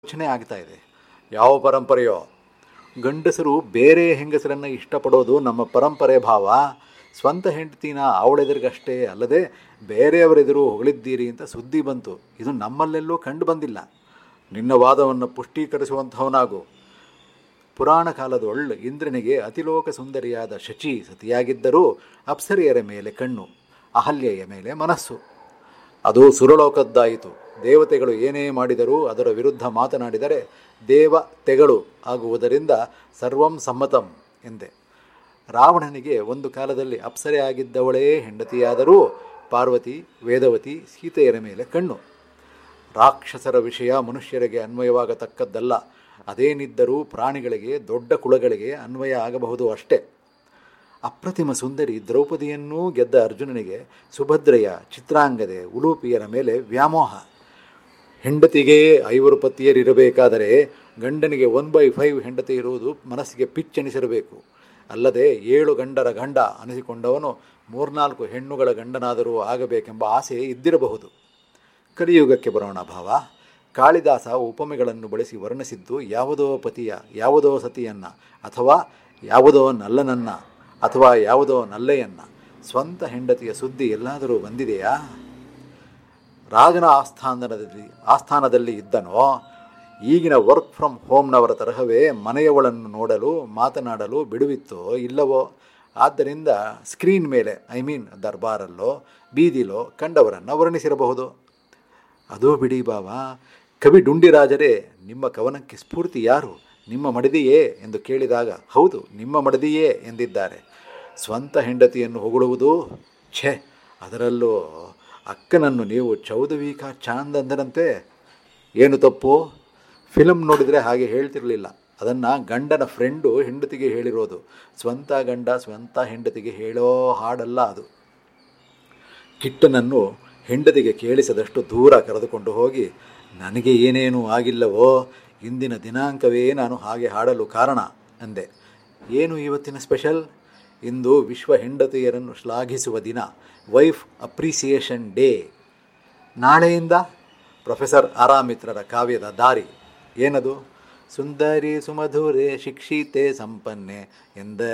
ಯೋಚನೆ ಆಗ್ತಾ ಇದೆ ಯಾವ ಪರಂಪರೆಯೋ ಗಂಡಸರು ಬೇರೆ ಹೆಂಗಸರನ್ನು ಇಷ್ಟಪಡೋದು ನಮ್ಮ ಪರಂಪರೆ ಭಾವ ಸ್ವಂತ ಹೆಂಡತಿನ ಅವಳೆದುರಿಗಷ್ಟೇ ಅಲ್ಲದೆ ಬೇರೆಯವರೆದುರು ಹೊಗಳಿದ್ದೀರಿ ಅಂತ ಸುದ್ದಿ ಬಂತು ಇದು ನಮ್ಮಲ್ಲೆಲ್ಲೂ ಕಂಡು ಬಂದಿಲ್ಲ ನಿನ್ನ ವಾದವನ್ನು ಪುಷ್ಟೀಕರಿಸುವಂಥವನಾಗು ಪುರಾಣ ಕಾಲದೊಳ್ಳು ಇಂದ್ರನಿಗೆ ಅತಿಲೋಕ ಸುಂದರಿಯಾದ ಶಚಿ ಸತಿಯಾಗಿದ್ದರೂ ಅಪ್ಸರಿಯರ ಮೇಲೆ ಕಣ್ಣು ಅಹಲ್ಯೆಯ ಮೇಲೆ ಮನಸ್ಸು ಅದು ಸುರಲೋಕದ್ದಾಯಿತು ದೇವತೆಗಳು ಏನೇ ಮಾಡಿದರೂ ಅದರ ವಿರುದ್ಧ ಮಾತನಾಡಿದರೆ ದೇವ ತೆಗಳು ಆಗುವುದರಿಂದ ಸರ್ವಂ ಸಮ್ಮತಂ ಎಂದೆ ರಾವಣನಿಗೆ ಒಂದು ಕಾಲದಲ್ಲಿ ಅಪ್ಸರೆ ಆಗಿದ್ದವಳೇ ಹೆಂಡತಿಯಾದರೂ ಪಾರ್ವತಿ ವೇದವತಿ ಸೀತೆಯರ ಮೇಲೆ ಕಣ್ಣು ರಾಕ್ಷಸರ ವಿಷಯ ಮನುಷ್ಯರಿಗೆ ಅನ್ವಯವಾಗತಕ್ಕದ್ದಲ್ಲ ಅದೇನಿದ್ದರೂ ಪ್ರಾಣಿಗಳಿಗೆ ದೊಡ್ಡ ಕುಳಗಳಿಗೆ ಅನ್ವಯ ಆಗಬಹುದು ಅಷ್ಟೇ ಅಪ್ರತಿಮ ಸುಂದರಿ ದ್ರೌಪದಿಯನ್ನೂ ಗೆದ್ದ ಅರ್ಜುನನಿಗೆ ಸುಭದ್ರೆಯ ಚಿತ್ರಾಂಗದೆ ಉಲೂಪಿಯರ ಮೇಲೆ ವ್ಯಾಮೋಹ ಹೆಂಡತಿಗೆ ಐವರು ಪತಿಯರಿರಬೇಕಾದರೆ ಗಂಡನಿಗೆ ಒನ್ ಬೈ ಫೈವ್ ಹೆಂಡತಿ ಇರುವುದು ಮನಸ್ಸಿಗೆ ಪಿಚ್ಚೆನಿಸಿರಬೇಕು ಅಲ್ಲದೆ ಏಳು ಗಂಡರ ಗಂಡ ಅನಿಸಿಕೊಂಡವನು ಮೂರ್ನಾಲ್ಕು ಹೆಣ್ಣುಗಳ ಗಂಡನಾದರೂ ಆಗಬೇಕೆಂಬ ಆಸೆ ಇದ್ದಿರಬಹುದು ಕಲಿಯುಗಕ್ಕೆ ಬರೋಣ ಭಾವ ಕಾಳಿದಾಸ ಉಪಮೆಗಳನ್ನು ಬಳಸಿ ವರ್ಣಿಸಿದ್ದು ಯಾವುದೋ ಪತಿಯ ಯಾವುದೋ ಸತಿಯನ್ನ ಅಥವಾ ಯಾವುದೋ ನಲ್ಲನನ್ನ ಅಥವಾ ಯಾವುದೋ ನಲ್ಲೆಯನ್ನ ಸ್ವಂತ ಹೆಂಡತಿಯ ಸುದ್ದಿ ಎಲ್ಲಾದರೂ ಬಂದಿದೆಯಾ ರಾಜನ ಆಸ್ಥಾನದಲ್ಲಿ ಆಸ್ಥಾನದಲ್ಲಿ ಇದ್ದನೋ ಈಗಿನ ವರ್ಕ್ ಫ್ರಮ್ ಹೋಮ್ನವರ ತರಹವೇ ಮನೆಯವಳನ್ನು ನೋಡಲು ಮಾತನಾಡಲು ಬಿಡುವಿತ್ತೋ ಇಲ್ಲವೋ ಆದ್ದರಿಂದ ಸ್ಕ್ರೀನ್ ಮೇಲೆ ಐ ಮೀನ್ ದರ್ಬಾರಲ್ಲೋ ಬೀದಿಲೋ ಕಂಡವರನ್ನು ವರ್ಣಿಸಿರಬಹುದು ಅದೋ ಬಿಡಿ ಬಾವಾ ಕವಿ ಡುಂಡಿರಾಜರೇ ನಿಮ್ಮ ಕವನಕ್ಕೆ ಸ್ಫೂರ್ತಿ ಯಾರು ನಿಮ್ಮ ಮಡದಿಯೇ ಎಂದು ಕೇಳಿದಾಗ ಹೌದು ನಿಮ್ಮ ಮಡದಿಯೇ ಎಂದಿದ್ದಾರೆ ಸ್ವಂತ ಹೆಂಡತಿಯನ್ನು ಹೊಗಳುವುದು ಛೆ ಅದರಲ್ಲೂ ಅಕ್ಕನನ್ನು ನೀವು ಚೌದವೀಕ ಚಾಂದ್ ಅಂದರಂತೆ ಏನು ತಪ್ಪು ಫಿಲಮ್ ನೋಡಿದರೆ ಹಾಗೆ ಹೇಳ್ತಿರಲಿಲ್ಲ ಅದನ್ನು ಗಂಡನ ಫ್ರೆಂಡು ಹೆಂಡತಿಗೆ ಹೇಳಿರೋದು ಸ್ವಂತ ಗಂಡ ಸ್ವಂತ ಹೆಂಡತಿಗೆ ಹೇಳೋ ಹಾಡಲ್ಲ ಅದು ಕಿಟ್ಟನನ್ನು ಹೆಂಡತಿಗೆ ಕೇಳಿಸದಷ್ಟು ದೂರ ಕರೆದುಕೊಂಡು ಹೋಗಿ ನನಗೆ ಏನೇನೂ ಆಗಿಲ್ಲವೋ ಇಂದಿನ ದಿನಾಂಕವೇ ನಾನು ಹಾಗೆ ಹಾಡಲು ಕಾರಣ ಅಂದೆ ಏನು ಇವತ್ತಿನ ಸ್ಪೆಷಲ್ ಇಂದು ವಿಶ್ವ ಹೆಂಡತಿಯರನ್ನು ಶ್ಲಾಘಿಸುವ ದಿನ ವೈಫ್ ಅಪ್ರಿಸಿಯೇಷನ್ ಡೇ ನಾಳೆಯಿಂದ ಪ್ರೊಫೆಸರ್ ಆರಾಮಿತ್ರರ ಕಾವ್ಯದ ದಾರಿ ಏನದು ಸುಂದರಿ ಸುಮಧುರೆ ಶಿಕ್ಷಿತೆ ಸಂಪನ್ನೆ ಎಂದ